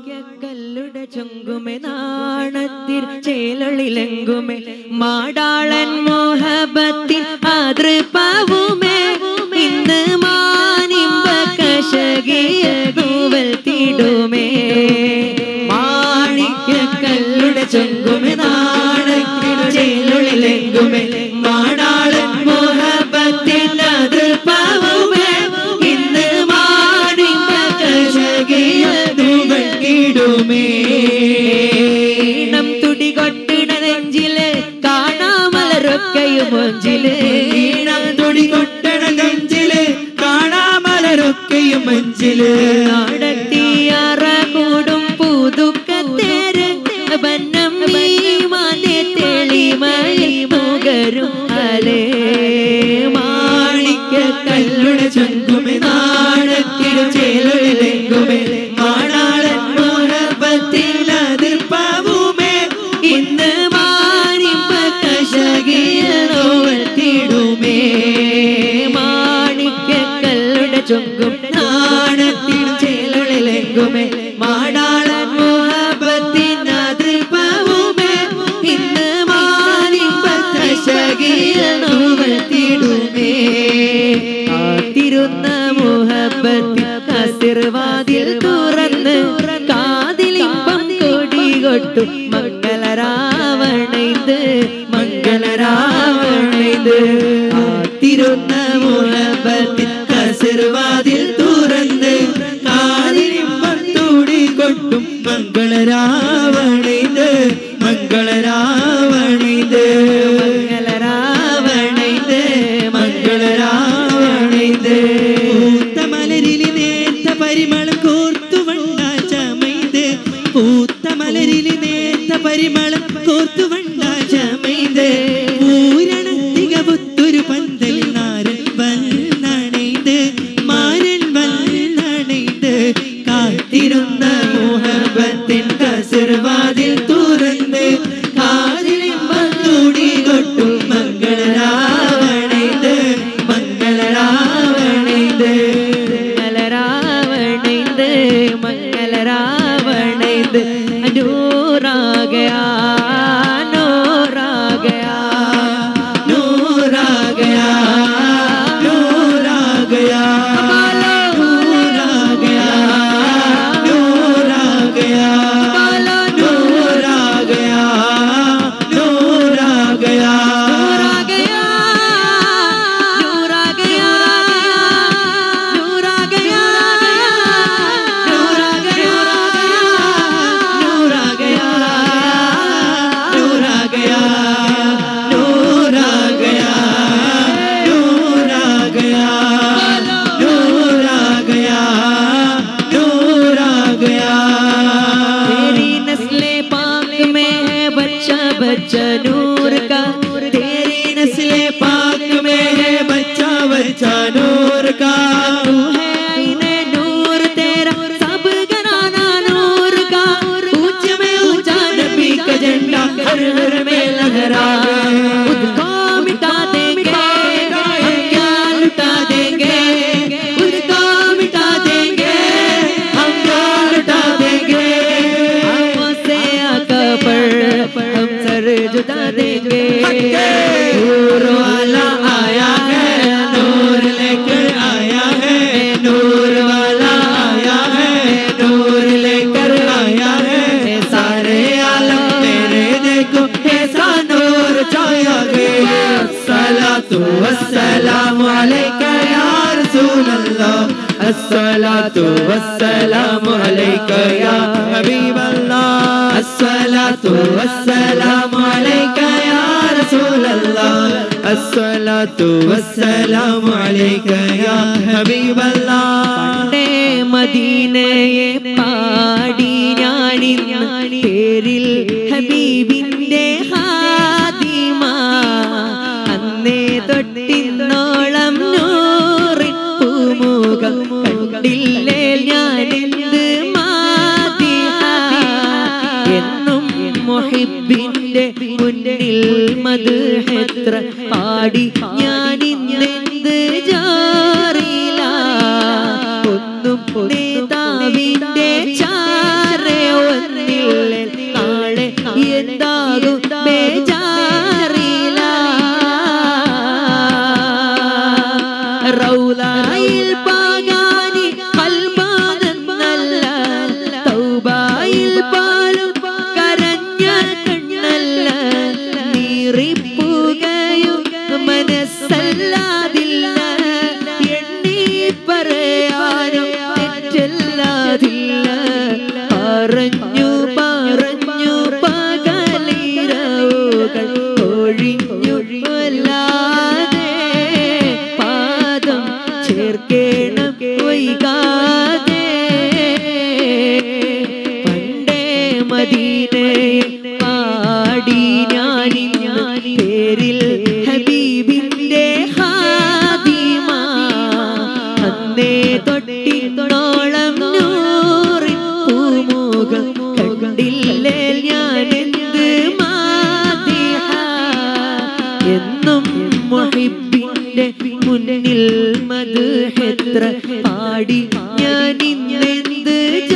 മാണിക്കല്ലുടെ ചൊങ്കുമെ നാണത്തിൽ ചേലൊളിലെങ്കുമെ മാടാളൻ മോഹബത്തിൻ മാതൃപാവുമേ ഇന്ന് മാനിമ്പ കശകിയ തൂവൽ തീടുമേ മാണിക്കല്ലുടെ ചൊങ്കുമെ നാണത്തിൽ ചേലൊളിലെങ്കുമെ മാടാളൻ മോഹബത്തിൻ മാതൃപാവുമേ ഇന്ന് മാനിമ്പ കശകിയ തൂവൽ തീടുമേ ഈണം തുടി കൊട്ടിട നെഞ്ചില് കാണാമലരൊക്കെയും മൊഞ്ചില് ഈണം തുടി കൊട്ടണ നെഞ്ചില് കാണാമലരൊക്കെയും മഞ്ചില് നടത്തിയറ കൂടും പുതുക്കത്തേര് ബന്നം മാന്റെ തെളിമയിൽ മുകരും അലേ മാണിക്ക കല്ലുടെ ചങ്കുമെ നാണത്തിരു ചേലൊഴിലെങ്കുമേ മാണാളൻ മോഹബത്തിൽ അതിർപ്പാവുമേ ഇന്ന് മാനിമ്പ കശകിയ നോവൽ തീടുമേ മാണിക്കല്ലുടെ ചൊങ്കും നാണത്തിൻ ചേലുകളിലെങ്കുമേ മാടാളൻ മോഹബത്തിൻ അതിർപ്പവുമേ ഇന്ന് മാനിമ്പ കശകിയ നോവൽ തീടുമേ കാത്തിരുന്ന മുഹബത്തിൽ ആശീർവാദിൽ തുറന്ന് കാതിലിമ്പം കൊടി കൊട്ടു മംഗളരാവണൈത് മംഗളരാവണൈത് കാത്തിരുന്ന മുഹബത്തിൽ കസിർവാതിൽ തുറന്ന് കാതിരിമ്പം തൂടി കൊട്ടും മംഗളരാവണിത് മംഗളരാവണിത് മംഗളരാവണൈത് മംഗളരാവണിത് പൂത്ത മലരിലി നേർത്ത പരിമളം കോർത്തു വണ്ടാ ചമൈത് പൂത്ത മലരിലി നേർത്ത പരിമളം കോർത്തു വണ്ടാ ചമൈത് പൂരണ തികവുത്തൊരു പന്തൽ നാരൻ വന്നണൈത് മാരൻ വന്നണൈത് കാത്തിരുന്ന മോഹബത്തിൻ കസിർവാതിൽ തുറന്ന് കാതിലിമ്പം തൂടി കൊട്ടും മംഗളരാവണൈത് മംഗളരാവണൈത് മംഗളരാവണൈത് മംഗളരാവണൈത് നൂറാകയാ നൂറാകയാ नूर आ गया नूर आ गया नूर आ गया नूर आ गया नूर आ गया नूर आ गया नूर आ गया नूर आ गया नूर आ गया नूर आ गया नूर आ गया नूर आ गया नूर आ गया नूर आ गया नूर आ गया तेरी नस्ले पाक में है बच्चा बच्चा नूर का तेरी नस्ले पाक में है बच्चा बच्चा नूर का तू है आईने नूर तेरा सब घराना नूर का ऊंच में ऊंचा नबी का झंडा हर हर में लहरा खुद को मिटा देंगे हम क्या लुटा देंगे खुद को मिटा देंगे हम क्या लुटा देंगे आंखों से आका पर हम सर जुदा देंगे नूर वाला आया है नूर लेकर आया है नूर वाला आया है नूर लेकर आया है सारे आलम तेरे देखो ऐसा नूर छाया गया सलातु वस्सलाम अलैका या रसूल अल्लाह अस्सलातु वस्सलाम अलैका या हबीब अल्लाह अस्सलातु वस्सलाम अलैका या रसूल अल्लाह अस्सलातु वस्सलाम अलैका या हबीब अल्लाह പണ്ടേ മദീനയെ പാടി ഞാനിന്ന് പേരിൽ ഹബീബിന്റെ ഹാദിമ അന്നേ തൊട്ടിന്നോളം നൂറിൻ പൂമുഖം കണ്ടില്ലേ ഞാനെന്ത് മാതിഹ എന്നും മുഹിബിന്റെ മുന്നിൽ മധുഹെത്ര പാടി ഞാനിന്നെന്ത് ജാറില ഒന്നും നേതാവിന്റെ ചാരേ പൂമുഖം കണ്ടില്ലേ ഞാൻ എന്ത് മാതിഹ എന്നും മുഹിബിന്റെ മുന്നിൽ മധുഹെത്ര പാടി ഞാൻ ഇന്നെന്ത്